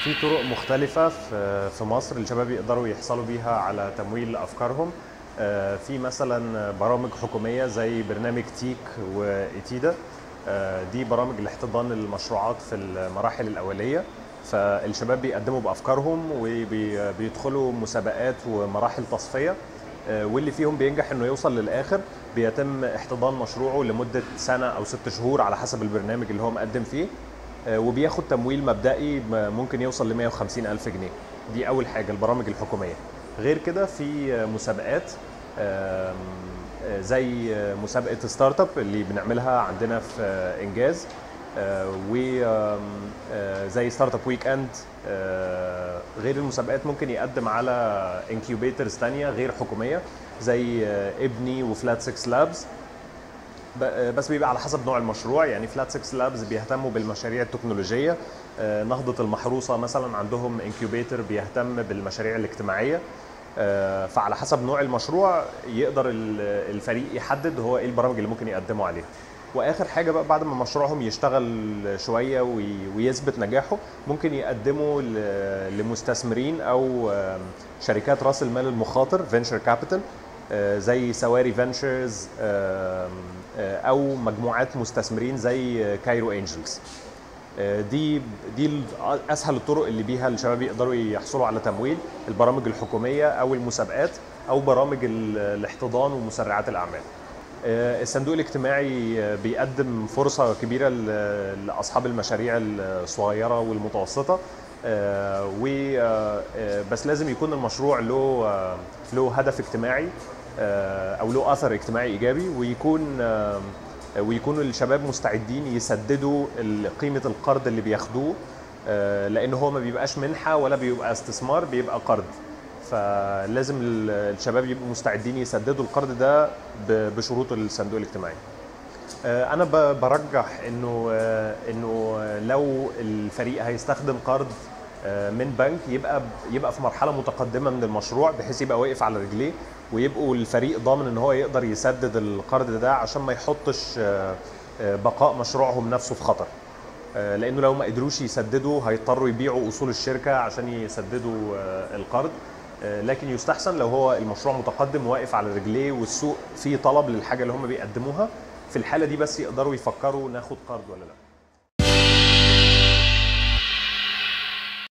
في طرق مختلفة في في مصر الشباب يقدروا يحصلوا بيها على تمويل أفكارهم آه، في مثلا برامج حكومية زي برنامج تيك وإتيدا آه، دي برامج لاحتضان المشروعات في المراحل الأولية فالشباب بيقدموا بأفكارهم وبيدخلوا مسابقات ومراحل تصفية آه، واللي فيهم بينجح انه يوصل للاخر بيتم احتضان مشروعه لمده سنه او ست شهور على حسب البرنامج اللي هو مقدم فيه آه، وبياخد تمويل مبدئي م- ممكن يوصل ل 150 الف جنيه دي اول حاجه البرامج الحكوميه غير كده في آه، مسابقات آم، آه، زي آه، مسابقه ستارت اب اللي بنعملها عندنا في آه، انجاز وزي ستارت اب ويك اند غير المسابقات ممكن يقدم على انكيوبيترز تانية غير حكوميه زي آه، ابني وفلات 6 لابز ب- بس بيبقى على حسب نوع المشروع يعني فلات 6 لابز بيهتموا بالمشاريع التكنولوجيه آه، نهضه المحروسه مثلا عندهم انكيوبيتر بيهتم بالمشاريع الاجتماعيه آه، فعلى حسب نوع المشروع يقدر ال- الفريق يحدد هو ايه البرامج اللي ممكن يقدموا عليها واخر حاجه بقى بعد ما مشروعهم يشتغل شويه وي- ويثبت نجاحه ممكن يقدموا ل- لمستثمرين او آم، شركات راس المال المخاطر فينشر كابيتال زي سواري فينشرز او مجموعات مستثمرين زي كايرو انجلز دي دي ال- اسهل الطرق اللي بيها الشباب يقدروا يحصلوا على تمويل البرامج الحكوميه او المسابقات او برامج ال- الاحتضان ومسرعات الاعمال آه، الصندوق الاجتماعي آه، بيقدم فرصه كبيره ل- لاصحاب المشاريع الصغيره والمتوسطه آه، و آه، آه، بس لازم يكون المشروع له آه، له هدف اجتماعي آه، او له اثر اجتماعي ايجابي ويكون آه، ويكونوا الشباب مستعدين يسددوا ال- قيمه القرض اللي بياخدوه آه، لان هو ما بيبقاش منحه ولا بيبقى استثمار بيبقى قرض فلازم ال- الشباب يبقوا مستعدين يسددوا القرض ده ب- بشروط الصندوق الاجتماعي آه، انا ب- برجح انه آه، انه لو الفريق هيستخدم قرض آه، من بنك يبقى يبقى في مرحله متقدمه من المشروع بحيث يبقى واقف على رجليه ويبقوا الفريق ضامن ان هو يقدر يسدد القرض ده عشان ما يحطش آه، آه، بقاء مشروعهم نفسه في خطر آه، لانه لو ما قدروش يسددوا هيضطروا يبيعوا اصول الشركه عشان يسددوا آه، القرض آه، لكن يستحسن لو هو المشروع متقدم واقف على رجليه والسوق فيه طلب للحاجه اللي هم بيقدموها في الحاله دي بس يقدروا يفكروا ناخد قرض ولا لا